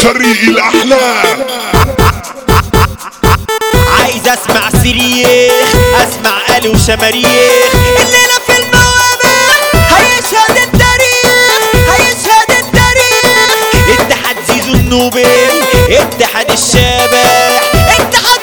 طريق الاحلام عايز اسمع صريخ اسمع آلي وشماريخ الليلة في الموامع هيشهد التاريخ هيشهد التاريخ اتحاد زيزو النوبل اتحاد الشبح اتحاد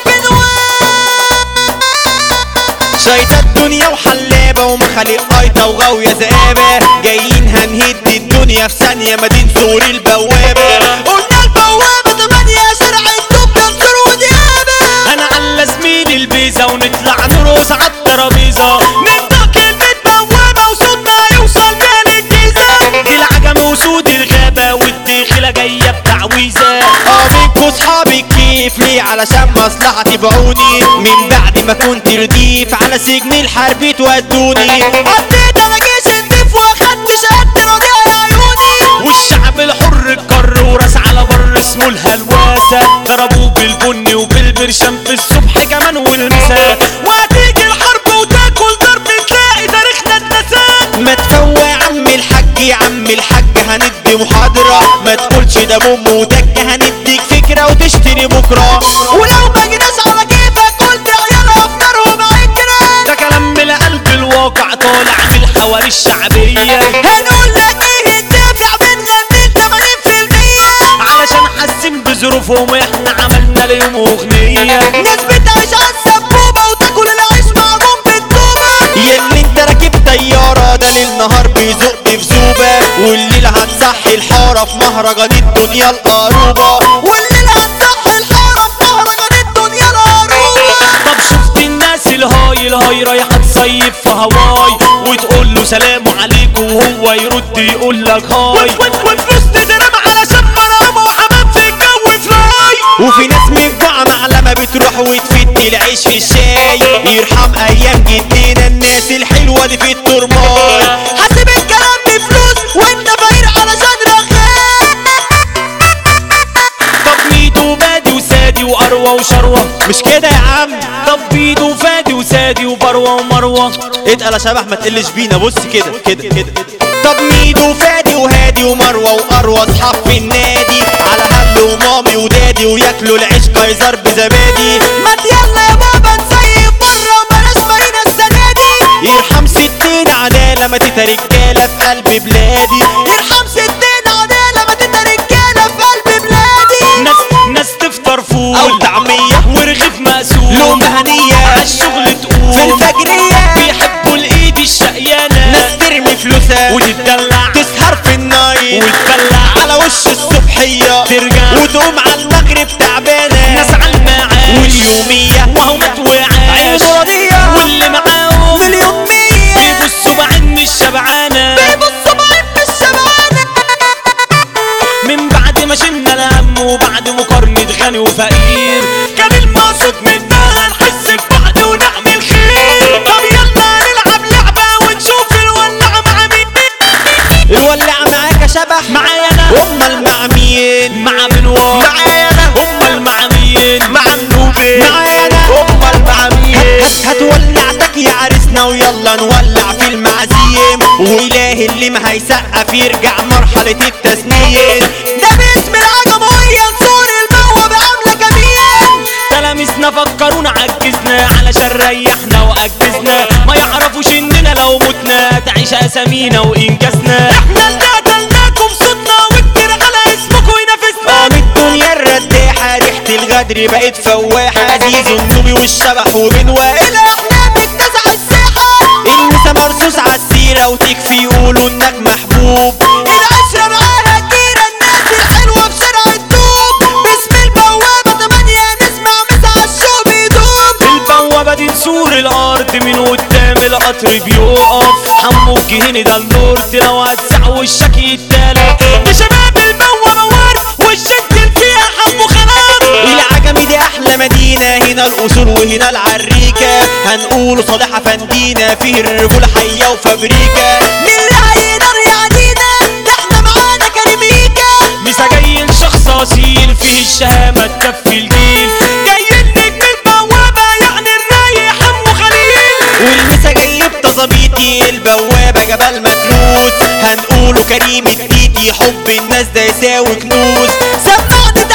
بنوان شايطة الدنيا وحلابة ومخالق قايطة وغاوية ذئابة جايين هنهد الدنيا في ثانية مدين سور البوابة قلنا البوابة تمانية شارع الدب ينصر وديابة انا على زميل البيزا ونطلع نرقص على الترابيزه نبدا كلمه بوابه وصوتنا يوصل بين الجيزه دي العجم وسود الغابه والدخله جايه بتعويذه اه منكوا صحابي كيف ليه علشان مصلحة تبعوني من بعد ما كنت رديف على سجن الحرب تودوني قضيت انا جيش الضيف واخدت شهادة رضيع يا عيوني والشعب الحر الكر وراس على بر اسمه الهلواسه ضربوه بالبني وبالبرشام في الصبح كمان والمساء وهتيجي الحرب وتاكل ضرب تلاقي تاريخنا اتنسى ما تفوق يا عم الحاج يا عم الحاج هندي محاضرة ما تقولش ده بوم وتك هنديك فكرة وتشتري بكرة ولو ما جيناش على كيفك قلت عيال افكارهم عندنا ده كلام من قلب الواقع طالع من الحواري الشعبيه هنقول لك ايه الدافع بنغني 80% علشان حاسين بظروفهم واحنا عملنا ليهم اغنيه ناس بتعيش على السبوبة وتاكل العيش معجون بالطوبة ياللي انت راكب طيارة ده ليل نهار بيزق في زوبة والليل هتصحي الحارة في مهرجان الدنيا القروبة والليل هتصحي الحارة في مهرجان الدنيا القروبة طب شفت الناس الهاي الهاي رايحه تصيف في هواي وتقول له سلام عليكم وهو يرد يقول لك هاي وفلوس تترم علشان مرامه وحمام في الجو فلاي وفي ناس مفجوعة معلمة بتروح وتفت العيش في الشاي يرحم ايام جدنا الناس الحلوة دي في الترماي حاسب الكلام بفلوس وانت فاير علشان رخام طب ميدو بادي وسادي واروى وشروه مش كده يا عم طب بيدو فادي وسادي وبروه ومروه اتقل يا شبح ما تقلش بينا بص كده كده كده طب ميدو فادي وهادي ومروه واروى اصحاب في النادي على هل ومامي ودادي وياكلوا العيش كايزر بزبادي ما يلا يا بابا نسيب بره وبلاش مارينا السنه دي يرحم ستين عداله ما تتا رجاله في قلب بلادي يرحم ستين عداله ما تتا رجاله في قلب بلادي ناس ناس تفطر فول او طعميه ورغيف مقسول لقمه هنيه عالشغل تقول في الفجريه بيحبوا الايد الشقيانه ناس ترمي فلوسها وتتدلع تسهر في النايل وتبلع على وش الصبحية ترجع وتقوم على المغرب تعبانة ناس على المعاش واليومية وهو مات وعاش عين راضية واللي معاهم مليون مية بيبصوا بعين مش شبعانه بيبصوا بعين مش شبعانة من بعد ما شلنا الهم وبعد مقارنة غني وفقير كان المقصود منها نحس ببعض ونعمل خير طب يلا نلعب لعبة ونشوف الولع مع مين الولع معاك يا شبح معايا انا امال مع مين مع بنوار معايا انا امال مع مين مع النوبة معايا انا امال مع مين هت- هتولعتك يا عريسنا ويلا نولع في المعازيم والهي اللي ما هيسقف يرجع مرحلة التسنيم ده باسم العجمية نصور الموهبة عاملة كمين تلاميذنا فكرونا عجزنا علشان ريحنا واجزنا ما يعرفوش اننا لو متنا تعيش اسامينا وانجازنا احنا اللي قتلناكم صوتنا والدير على اسمكم ينافسنا قام الدنيا الرداحة ريحة الغدر بقت فواحة زيزو النوبي والشبح وبين وائل احنا بنتزع الساحة النسا مرصوص عالسيرة وتكفي يقولوا انك محبوب العشرة معاها كتيرة الناس الحلوة في شارع الدوب باسم البوابة تمانية نسمع مسا الشوق بيدوب البوابة دي نسور الارض من قدام القطر بيقف حمو الجهيني ده اللورد لو هتسع وشك يتالت ده شباب البوابة ورد والشكل فيها حمو خلاص العجمي دي احلى مدينة هنا الاصول وهنا العريكة هنقول صالح افندينا فيه الرجولة حية وفابريكا مين اللي هيقدر يعدينا ده احنا معانا كريميكا مسا جاي شخص اصيل فيه الشهامة تكفي الجيل جاي نجم البوابة يعني الرايح حمو خليل والمسا جاي بتظابيطي البوابة جبل متروس هنقوله كريم التيتي حب الناس ده يساوي كنوز سمعني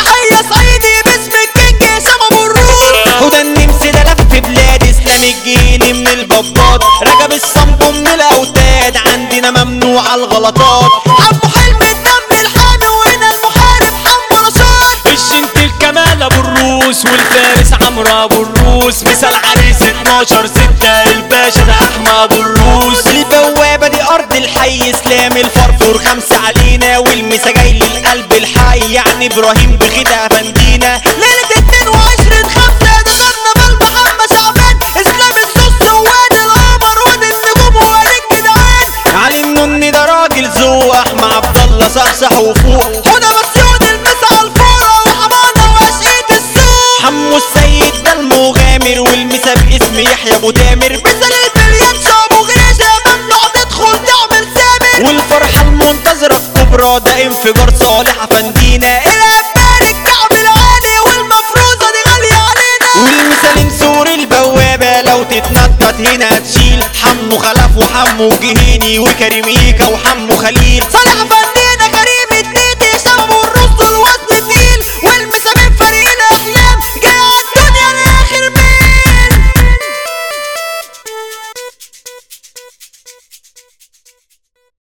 الفلوس مثال عريس 12 ستة الباشا ده احمد الروس البوابة دي أرض الحي إسلام الفرفور خمسة علينا والمسا جاي للقلب الحي يعني إبراهيم بخدع فندينا ليلة 22 خمسة ده كرنفال محمد شعبان اسلام السوس وواد القمر واد النجوم وواد الجدعان علي النني ده راجل زوح مع عبد الله صحصح وفوق هدى مسيون المسا الفورة وحمانا وعشقية السوق حمو السيد ده المغامر والمسا باسم يحيى ابو تامر مثل البليات شابو غريشة ممنوع تدخل تعمل سامر والفرحة المنتظرة الكبرى ده انفجار صالح فندينا الأمبار الكعب العالي والمفروضة دي غالية علينا والمثال سور البوابة لو تتنطط هنا هتشيل حمو خلف وحمو الجهيني وكريم ايكا وحمو خليل صالح